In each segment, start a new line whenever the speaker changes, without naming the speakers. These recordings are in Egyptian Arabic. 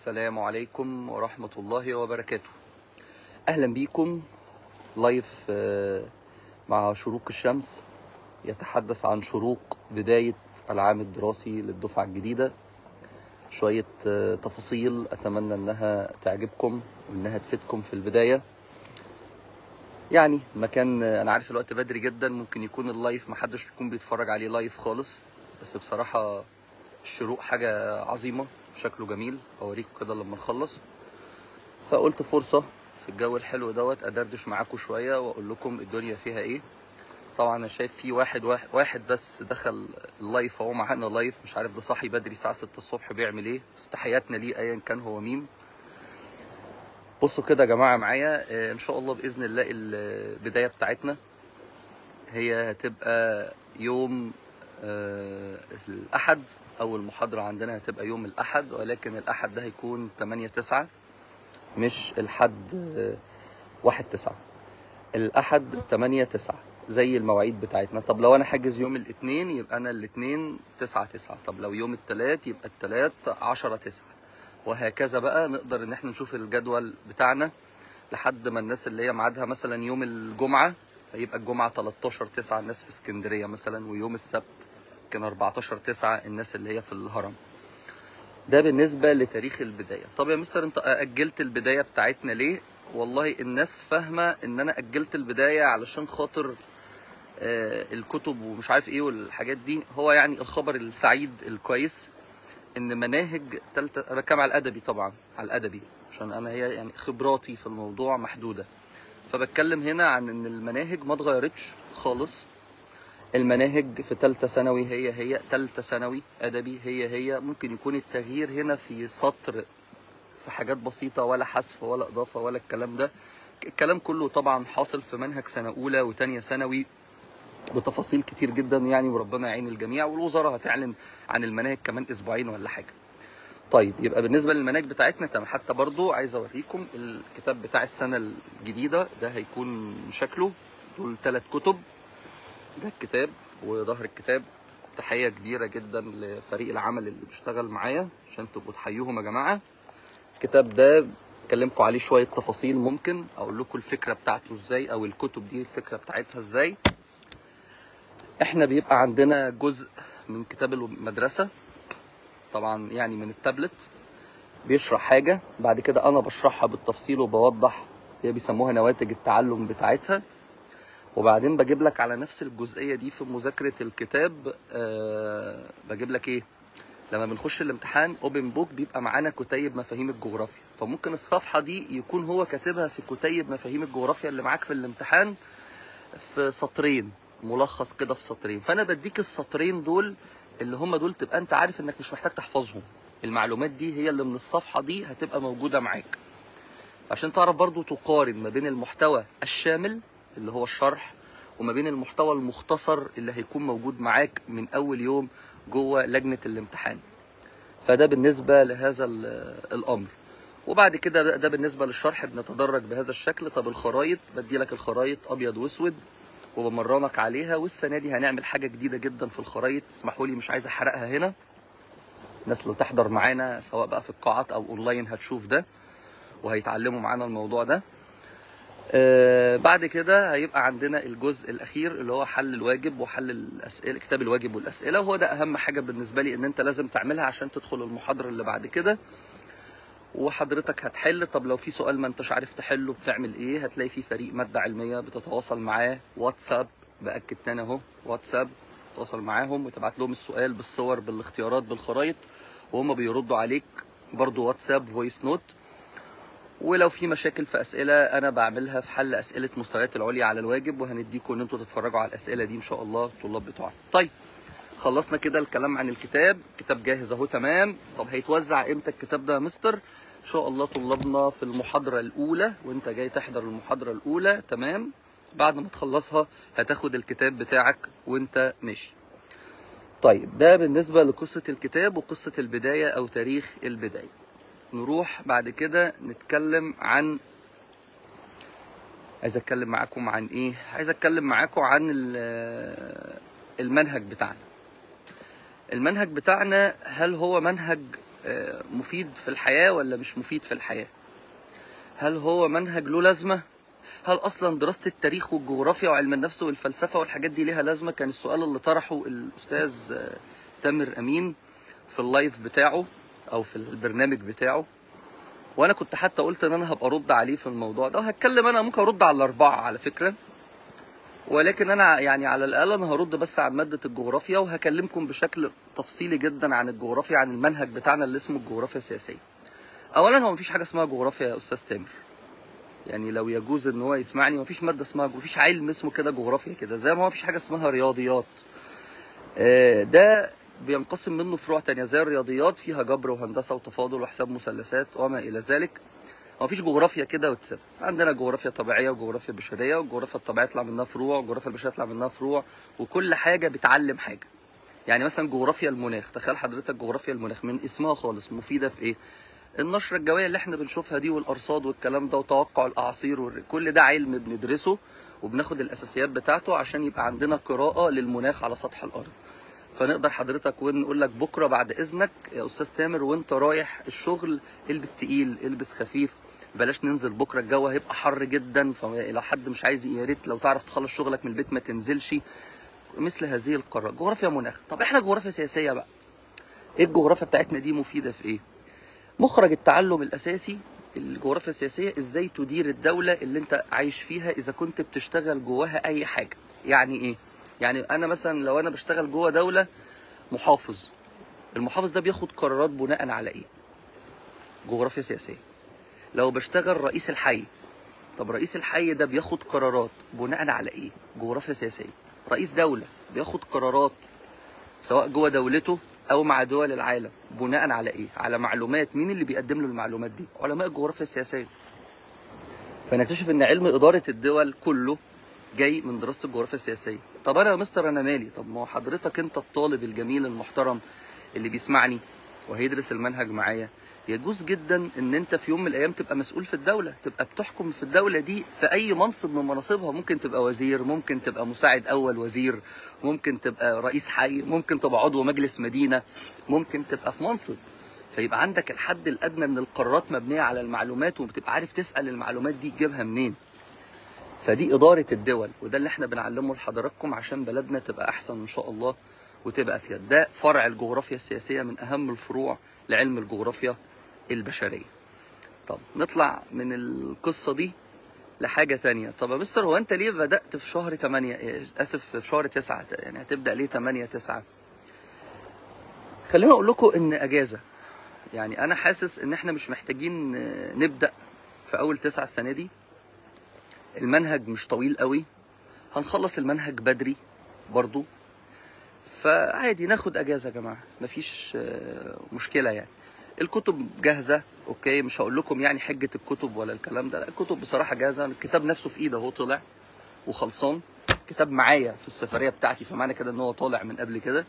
السلام عليكم ورحمة الله وبركاته أهلا بيكم لايف آه، مع شروق الشمس يتحدث عن شروق بداية العام الدراسي للدفعة الجديدة شوية آه، تفاصيل أتمنى أنها تعجبكم وأنها تفيدكم في البداية يعني مكان آه، أنا عارف الوقت بدري جدا ممكن يكون اللايف محدش يكون بيتفرج عليه لايف خالص بس بصراحة الشروق حاجة عظيمة شكله جميل اوريكم كده لما نخلص فقلت فرصة في الجو الحلو دوت ادردش معاكم شوية واقول لكم الدنيا فيها ايه طبعا انا شايف في واحد واحد, واحد بس دخل اللايف اهو معانا لايف مش عارف ده صاحي بدري الساعة 6 الصبح بيعمل ايه بس تحياتنا ليه ايا كان هو مين بصوا كده يا جماعة معايا آه، ان شاء الله باذن الله البداية بتاعتنا هي هتبقى يوم آه، الأحد أول محاضرة عندنا هتبقى يوم الأحد ولكن الأحد ده هيكون 8 9 مش الحد آه، 1 9 الأحد 8 9 زي المواعيد بتاعتنا طب لو أنا حاجز يوم الاثنين يبقى أنا الاثنين 9 9 طب لو يوم الثلاث يبقى الثلاث 10 9 وهكذا بقى نقدر إن احنا نشوف الجدول بتاعنا لحد ما الناس اللي هي ميعادها مثلا يوم الجمعة هيبقى الجمعة 13 9 الناس في اسكندرية مثلا ويوم السبت كان 14 9 الناس اللي هي في الهرم ده بالنسبة لتاريخ البداية طب يا مستر انت أجلت البداية بتاعتنا ليه والله الناس فاهمة ان انا أجلت البداية علشان خاطر آه، الكتب ومش عارف ايه والحاجات دي هو يعني الخبر السعيد الكويس ان مناهج تالتة انا بتكلم على الادبي طبعا على الادبي عشان انا هي يعني خبراتي في الموضوع محدودة فبتكلم هنا عن ان المناهج ما اتغيرتش خالص المناهج في ثالثه ثانوي هي هي ثالثه ثانوي ادبي هي هي ممكن يكون التغيير هنا في سطر في حاجات بسيطه ولا حذف ولا اضافه ولا الكلام ده الكلام كله طبعا حاصل في منهج سنه اولى وثانيه ثانوي بتفاصيل كتير جدا يعني وربنا يعين الجميع والوزاره هتعلن عن المناهج كمان اسبوعين ولا حاجه طيب يبقى بالنسبه للمناهج بتاعتنا تمام حتى برضو عايز اوريكم الكتاب بتاع السنه الجديده ده هيكون شكله دول ثلاث كتب ده الكتاب وظهر الكتاب تحية كبيرة جدا لفريق العمل اللي بيشتغل معايا عشان تبقوا تحيوهم يا جماعة الكتاب ده اكلمكم عليه شوية تفاصيل ممكن اقول لكم الفكرة بتاعته ازاي او الكتب دي الفكرة بتاعتها ازاي احنا بيبقى عندنا جزء من كتاب المدرسة طبعا يعني من التابلت بيشرح حاجة بعد كده انا بشرحها بالتفصيل وبوضح هي بيسموها نواتج التعلم بتاعتها وبعدين بجيب لك على نفس الجزئيه دي في مذاكره الكتاب أه بجيب لك ايه لما بنخش الامتحان اوبن بوك بيبقى معانا كتيب مفاهيم الجغرافيا فممكن الصفحه دي يكون هو كاتبها في كتيب مفاهيم الجغرافيا اللي معاك في الامتحان في سطرين ملخص كده في سطرين فانا بديك السطرين دول اللي هم دول تبقى انت عارف انك مش محتاج تحفظهم المعلومات دي هي اللي من الصفحه دي هتبقى موجوده معاك عشان تعرف برضو تقارن ما بين المحتوى الشامل اللي هو الشرح وما بين المحتوى المختصر اللي هيكون موجود معاك من اول يوم جوه لجنه الامتحان فده بالنسبه لهذا ال- الامر وبعد كده ده- ده بالنسبه للشرح بنتدرج بهذا الشكل طب الخرايط بدي لك الخرايط ابيض واسود وبمرنك عليها والسنه دي هنعمل حاجه جديده جدا في الخرايط اسمحوا لي مش عايز احرقها هنا الناس اللي تحضر معانا سواء بقى في القاعات او اونلاين هتشوف ده وهيتعلموا معانا الموضوع ده آه، بعد كده هيبقى عندنا الجزء الاخير اللي هو حل الواجب وحل الاسئله كتاب الواجب والاسئله وهو ده اهم حاجه بالنسبه لي ان انت لازم تعملها عشان تدخل المحاضره اللي بعد كده وحضرتك هتحل طب لو في سؤال ما انتش عارف تحله بتعمل ايه هتلاقي في فريق ماده علميه بتتواصل معاه واتساب باكد تاني اهو واتساب تتواصل معاهم وتبعت لهم السؤال بالصور بالاختيارات بالخرايط وهم بيردوا عليك برضو واتساب فويس نوت ولو في مشاكل في اسئله انا بعملها في حل اسئله مستويات العليا على الواجب وهنديكم ان انتوا تتفرجوا على الاسئله دي ان شاء الله الطلاب بتوعنا طيب خلصنا كده الكلام عن الكتاب كتاب جاهز اهو تمام طب هيتوزع امتى الكتاب ده يا مستر ان شاء الله طلابنا في المحاضره الاولى وانت جاي تحضر المحاضره الاولى تمام بعد ما تخلصها هتاخد الكتاب بتاعك وانت ماشي طيب ده بالنسبه لقصه الكتاب وقصه البدايه او تاريخ البدايه نروح بعد كده نتكلم عن عايز اتكلم معاكم عن ايه عايز اتكلم معاكم عن ال- المنهج بتاعنا المنهج بتاعنا هل هو منهج آه، مفيد في الحياه ولا مش مفيد في الحياه هل هو منهج له لازمه هل اصلا دراسه التاريخ والجغرافيا وعلم النفس والفلسفه والحاجات دي ليها لازمه كان السؤال اللي طرحه الاستاذ آه، تامر امين في اللايف بتاعه او في البرنامج بتاعه وانا كنت حتى قلت ان انا هبقى ارد عليه في الموضوع ده وهتكلم انا ممكن ارد على الاربعه على فكره ولكن انا يعني على الاقل انا هرد بس عن ماده الجغرافيا وهكلمكم بشكل تفصيلي جدا عن الجغرافيا عن المنهج بتاعنا اللي اسمه الجغرافيا السياسيه اولا هو مفيش حاجه اسمها جغرافيا يا استاذ تامر يعني لو يجوز ان هو يسمعني مفيش ماده اسمها مفيش علم اسمه كده جغرافيا كده زي ما هو مفيش حاجه اسمها رياضيات آه، ده بينقسم منه فروع تانية زي الرياضيات فيها جبر وهندسة وتفاضل وحساب مثلثات وما إلى ذلك ما فيش جغرافيا كده وتسيب عندنا جغرافيا طبيعية وجغرافيا بشرية والجغرافيا الطبيعية يطلع منها فروع والجغرافيا البشرية يطلع منها فروع وكل حاجة بتعلم حاجة يعني مثلا جغرافيا المناخ تخيل حضرتك جغرافيا المناخ من اسمها خالص مفيدة في ايه النشرة الجوية اللي احنا بنشوفها دي والأرصاد والكلام ده وتوقع الأعاصير والر- كل ده علم بندرسه وبناخد الأساسيات بتاعته عشان يبقى عندنا قراءة للمناخ على سطح الأرض فنقدر حضرتك ونقول لك بكره بعد اذنك يا استاذ تامر وانت رايح الشغل البس تقيل البس خفيف بلاش ننزل بكره الجو هيبقى حر جدا فلو حد مش عايز يا ريت لو تعرف تخلص شغلك من البيت ما تنزلش مثل هذه القرارات جغرافيا مناخ طب احنا جغرافيا سياسيه بقى ايه الجغرافيا بتاعتنا دي مفيده في ايه مخرج التعلم الاساسي الجغرافيا السياسيه ازاي تدير الدوله اللي انت عايش فيها اذا كنت بتشتغل جواها اي حاجه يعني ايه يعني انا مثلا لو انا بشتغل جوه دوله محافظ المحافظ ده بياخد قرارات بناء على ايه جغرافيا سياسيه لو بشتغل رئيس الحي طب رئيس الحي ده بياخد قرارات بناء على ايه جغرافيا سياسيه رئيس دوله بياخد قرارات سواء جوه دولته او مع دول العالم بناء على ايه على معلومات مين اللي بيقدم له المعلومات دي علماء الجغرافيا السياسيه فنكتشف ان علم اداره الدول كله جاي من دراسه الجغرافيا السياسيه طب انا يا مستر انا مالي طب ما هو حضرتك انت الطالب الجميل المحترم اللي بيسمعني وهيدرس المنهج معايا يجوز جدا ان انت في يوم من الايام تبقى مسؤول في الدوله تبقى بتحكم في الدوله دي في اي منصب من مناصبها ممكن تبقى وزير ممكن تبقى مساعد اول وزير ممكن تبقى رئيس حي ممكن تبقى عضو مجلس مدينه ممكن تبقى في منصب فيبقى عندك الحد الادنى ان القرارات مبنيه على المعلومات وبتبقى عارف تسال المعلومات دي تجيبها منين فدي إدارة الدول وده اللي احنا بنعلمه لحضراتكم عشان بلدنا تبقى أحسن إن شاء الله وتبقى فيها ده فرع الجغرافيا السياسية من أهم الفروع لعلم الجغرافيا البشرية طب نطلع من القصة دي لحاجة تانية طب يا مستر هو أنت ليه بدأت في شهر 8 إيه، آسف في شهر 9 يعني هتبدأ ليه 8 9 خليني أقول لكم إن أجازة يعني أنا حاسس إن احنا مش محتاجين آه، نبدأ في أول تسعة السنة دي المنهج مش طويل قوي هنخلص المنهج بدري برضو فعادي ناخد اجازه يا جماعه مفيش آه، مشكله يعني الكتب جاهزه اوكي مش هقول لكم يعني حجه الكتب ولا الكلام ده لا الكتب بصراحه جاهزه الكتاب نفسه في ايده اهو طلع وخلصان كتاب معايا في السفريه بتاعتي فمعنى كده ان هو طالع من قبل كده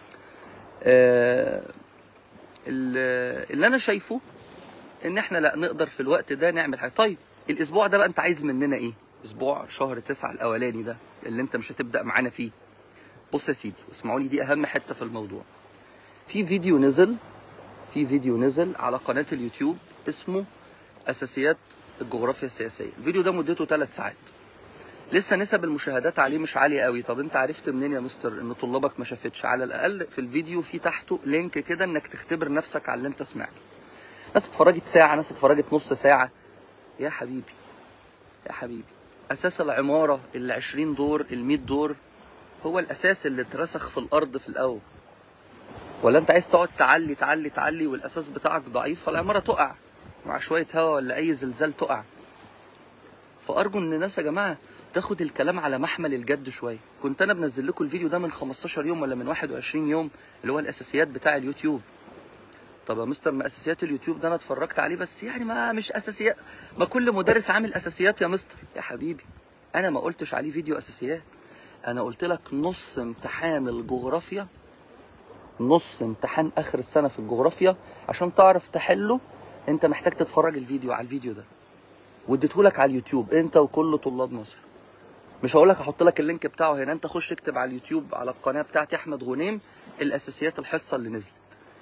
آه، ال- اللي انا شايفه ان احنا لا نقدر في الوقت ده نعمل حاجه طيب الاسبوع ده بقى انت عايز مننا ايه اسبوع شهر تسعة الاولاني ده اللي انت مش هتبدا معانا فيه بص يا سيدي اسمعوا لي دي اهم حته في الموضوع في فيديو نزل في فيديو نزل على قناه اليوتيوب اسمه اساسيات الجغرافيا السياسيه الفيديو ده مدته 3 ساعات لسه نسب المشاهدات عليه مش عاليه قوي طب انت عرفت منين يا مستر ان طلابك ما شافتش على الاقل في الفيديو في تحته لينك كده انك تختبر نفسك على اللي انت سمعته ناس اتفرجت ساعه ناس اتفرجت نص ساعه يا حبيبي يا حبيبي اساس العماره ال 20 دور ال 100 دور هو الاساس اللي اترسخ في الارض في الاول ولا انت عايز تقعد تعلي تعلي تعلي والاساس بتاعك ضعيف فالعماره تقع مع شويه هواء ولا اي زلزال تقع فارجو ان الناس يا جماعه تاخد الكلام على محمل الجد شويه كنت انا بنزل لكم الفيديو ده من 15 يوم ولا من 21 يوم اللي هو الاساسيات بتاع اليوتيوب طب يا مستر ما اساسيات اليوتيوب ده انا اتفرجت عليه بس يعني ما مش اساسيات ما كل مدرس عامل اساسيات يا مستر يا حبيبي انا ما قلتش عليه فيديو اساسيات انا قلت لك نص امتحان الجغرافيا نص امتحان اخر السنه في الجغرافيا عشان تعرف تحله انت محتاج تتفرج الفيديو على الفيديو ده واديتهولك على اليوتيوب انت وكل طلاب مصر مش هقول لك احط لك اللينك بتاعه هنا انت خش اكتب على اليوتيوب على القناه بتاعتي احمد غنيم الاساسيات الحصه اللي نزلت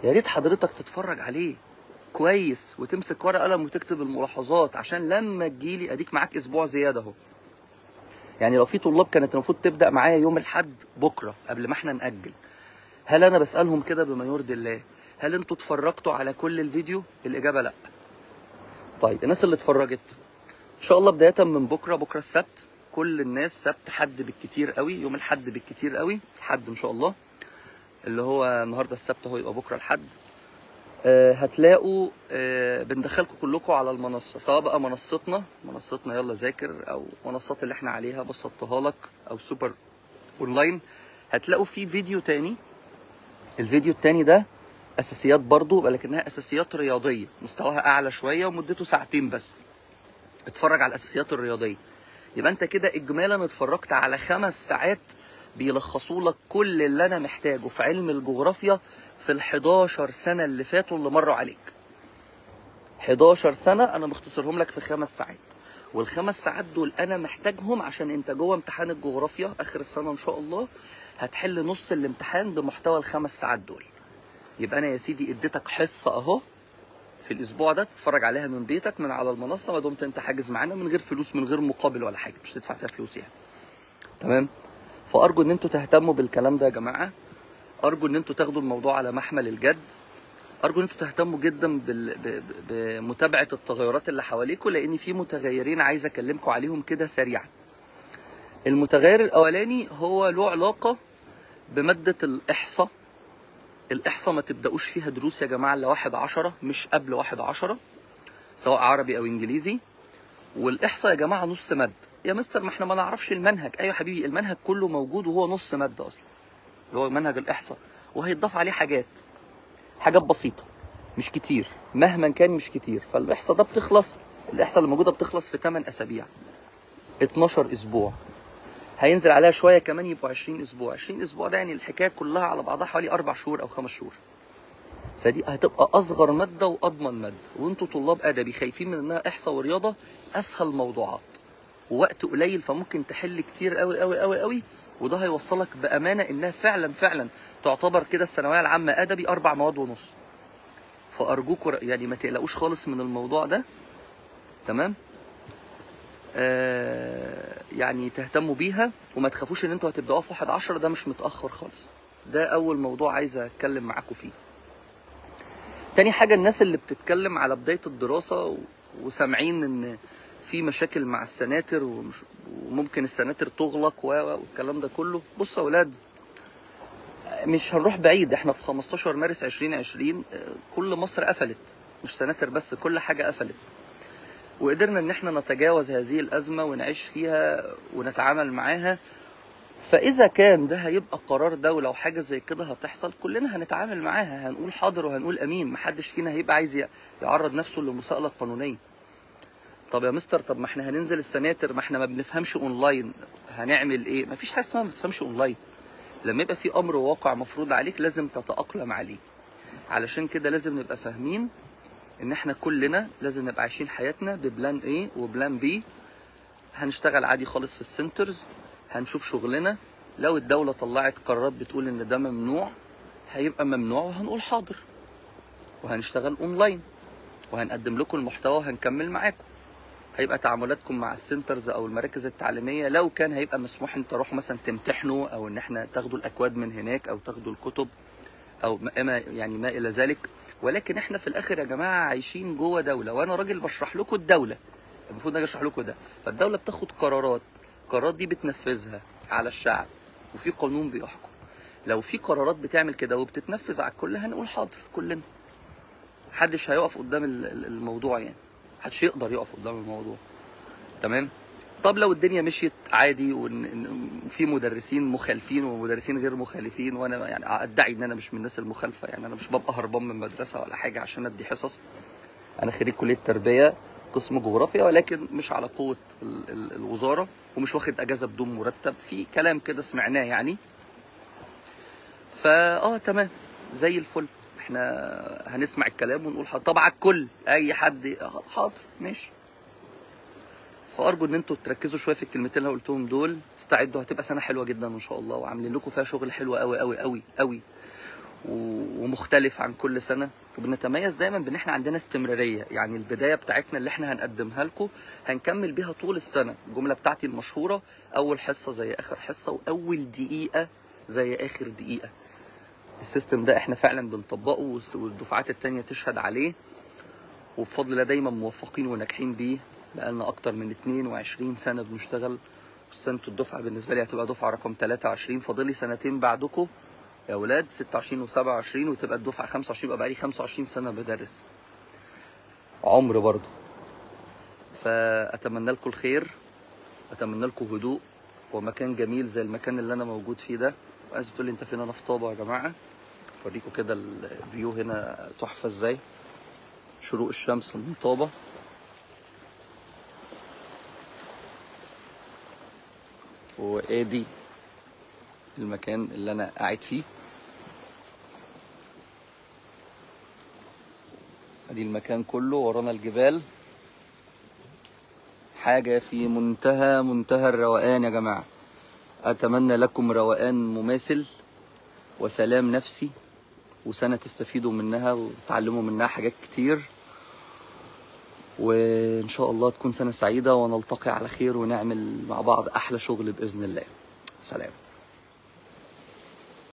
يا ريت حضرتك تتفرج عليه كويس وتمسك ورقه قلم وتكتب الملاحظات عشان لما تجيلي اديك معاك اسبوع زياده اهو يعني لو في طلاب كانت المفروض تبدا معايا يوم الاحد بكره قبل ما احنا ناجل هل انا بسالهم كده بما يرضي الله هل انتوا اتفرجتوا على كل الفيديو الاجابه لا طيب الناس اللي اتفرجت ان شاء الله بدايه من بكره بكره السبت كل الناس سبت حد بالكتير قوي يوم الحد بالكتير قوي حد ان شاء الله اللي هو النهارده السبت هو يبقى بكره الحد آه، هتلاقوا آه، بندخلكم كلكم على المنصه سواء بقى منصتنا منصتنا يلا ذاكر او منصات اللي احنا عليها بسطتها لك او سوبر اونلاين هتلاقوا في فيديو تاني الفيديو التاني ده اساسيات برضو ولكنها اساسيات رياضيه مستواها اعلى شويه ومدته ساعتين بس اتفرج على الاساسيات الرياضيه يبقى انت كده اجمالا اتفرجت على خمس ساعات بيلخصوا لك كل اللي انا محتاجه في علم الجغرافيا في ال 11 سنه اللي فاتوا اللي مروا عليك 11 سنه انا مختصرهم لك في خمس ساعات والخمس ساعات دول انا محتاجهم عشان انت جوه امتحان الجغرافيا اخر السنه ان شاء الله هتحل نص الامتحان بمحتوى الخمس ساعات دول يبقى انا يا سيدي اديتك حصه اهو في الاسبوع ده تتفرج عليها من بيتك من على المنصه ما دمت انت حاجز معانا من غير فلوس من غير مقابل ولا حاجه مش تدفع فيها فلوس يعني تمام فارجو ان انتوا تهتموا بالكلام ده يا جماعه ارجو ان انتوا تاخدوا الموضوع على محمل الجد ارجو ان انتوا تهتموا جدا بال... ب... ب... بمتابعه التغيرات اللي حواليكم لان في متغيرين عايز اكلمكم عليهم كده سريعا المتغير الاولاني هو له علاقه بماده الاحصاء الاحصاء ما تبداوش فيها دروس يا جماعه الا واحد عشرة مش قبل واحد عشرة سواء عربي او انجليزي والاحصاء يا جماعه نص مد يا مستر ما احنا ما نعرفش المنهج ايوه يا حبيبي المنهج كله موجود وهو نص مد اصلا اللي هو منهج الاحصاء وهيتضاف عليه حاجات حاجات بسيطه مش كتير مهما كان مش كتير فالاحصاء ده بتخلص الاحصاء اللي موجوده بتخلص في 8 اسابيع 12 اسبوع هينزل عليها شويه كمان يبقوا 20 اسبوع 20 اسبوع ده يعني الحكايه كلها على بعضها حوالي اربع شهور او خمس شهور فدي هتبقى اصغر ماده واضمن ماده وانتوا طلاب ادبي خايفين من انها احصاء ورياضه اسهل موضوعات ووقت قليل فممكن تحل كتير قوي قوي قوي قوي وده هيوصلك بامانه انها فعلا فعلا تعتبر كده الثانويه العامه ادبي اربع مواد ونص فارجوكوا يعني ما تقلقوش خالص من الموضوع ده تمام آه يعني تهتموا بيها وما تخافوش ان انتوا هتبداوها في واحد عشرة ده مش متاخر خالص ده اول موضوع عايز اتكلم معاكم فيه تاني حاجه الناس اللي بتتكلم على بدايه الدراسه و- وسامعين ان في مشاكل مع السناتر ومش وممكن السناتر تغلق و- و- والكلام ده كله بصوا يا اولاد مش هنروح بعيد احنا في 15 مارس 2020 آه، كل مصر قفلت مش سناتر بس كل حاجه قفلت وقدرنا ان احنا نتجاوز هذه الازمه ونعيش فيها ونتعامل معاها فاذا كان ده هيبقى قرار دوله وحاجه زي كده هتحصل كلنا هنتعامل معاها هنقول حاضر وهنقول امين محدش فينا هيبقى عايز ي- يعرض نفسه لمساءله قانونيه طب يا مستر طب ما احنا هننزل السناتر ما احنا ما بنفهمش اونلاين هنعمل ايه مفيش حاجه اسمها ما بتفهمش اونلاين لما يبقى في امر واقع مفروض عليك لازم تتاقلم عليه علشان كده لازم نبقى فاهمين ان احنا كلنا لازم نبقى عايشين حياتنا ببلان ايه وبلان بي هنشتغل عادي خالص في السنترز هنشوف شغلنا لو الدولة طلعت قرارات بتقول ان ده ممنوع هيبقى ممنوع وهنقول حاضر وهنشتغل اونلاين وهنقدم لكم المحتوى وهنكمل معاكم هيبقى تعاملاتكم مع السنترز او المراكز التعليميه لو كان هيبقى مسموح ان تروحوا مثلا تمتحنوا او ان احنا تاخدوا الاكواد من هناك او تاخدوا الكتب او ما ما- يعني ما الى ذلك ولكن احنا في الاخر يا جماعه عايشين جوه دوله وانا راجل بشرح لكم الدوله المفروض اجي اشرح لكم ده فالدوله بتاخد قرارات القرارات دي بتنفذها على الشعب وفي قانون بيحكم لو في قرارات بتعمل كده وبتتنفذ على الكل هنقول حاضر كلنا محدش هيقف قدام ال- ال- الموضوع يعني محدش يقدر يقف قدام الموضوع تمام طب لو الدنيا مشيت عادي وان إن في مدرسين مخالفين ومدرسين غير مخالفين وانا يعني ادعي ان انا مش من الناس المخالفه يعني انا مش ببقى هربان من مدرسه ولا حاجه عشان ادي حصص انا خريج كليه تربيه قسم جغرافيا ولكن مش على قوه ال- ال- الوزاره ومش واخد اجازه بدون مرتب في كلام كده سمعناه يعني فا اه تمام زي الفل احنا هنسمع الكلام ونقول حاضر طبعا الكل اي حد آه، حاضر ماشي فارجو ان انتوا تركزوا شويه في الكلمتين اللي أنا قلتهم دول استعدوا هتبقى سنه حلوه جدا ان شاء الله وعاملين لكم فيها شغل حلو قوي قوي قوي قوي و- ومختلف عن كل سنه وبنتميز دايما بان احنا عندنا استمراريه يعني البدايه بتاعتنا اللي احنا هنقدمها لكم هنكمل بيها طول السنه الجمله بتاعتي المشهوره اول حصه زي اخر حصه واول دقيقه زي اخر دقيقه السيستم ده احنا فعلا بنطبقه والس- والدفعات التانية تشهد عليه وبفضل الله دايما موفقين وناجحين بيه بقالنا اكتر من 22 سنه بنشتغل سنة الدفعة بالنسبة لي هتبقى دفعة رقم 23 فاضل لي سنتين بعدكم يا ولاد 26 و27 وتبقى الدفعة 25 يبقى بقالي 25 سنة بدرس عمر برضه فأتمنى لكم الخير أتمنى لكم هدوء ومكان جميل زي المكان اللي أنا موجود فيه ده عايز بتقول لي أنت فين أنا في طابة يا جماعة أوريكم كده الفيو هنا تحفة إزاي شروق الشمس من طابة وادي المكان اللي انا قاعد فيه ادي المكان كله ورانا الجبال حاجة في منتهى منتهى الروقان يا جماعة أتمنى لكم روقان مماثل وسلام نفسي وسنة تستفيدوا منها وتعلموا منها حاجات كتير وإن شاء الله تكون سنة سعيدة ونلتقي على خير ونعمل مع بعض أحلى شغل بإذن الله سلام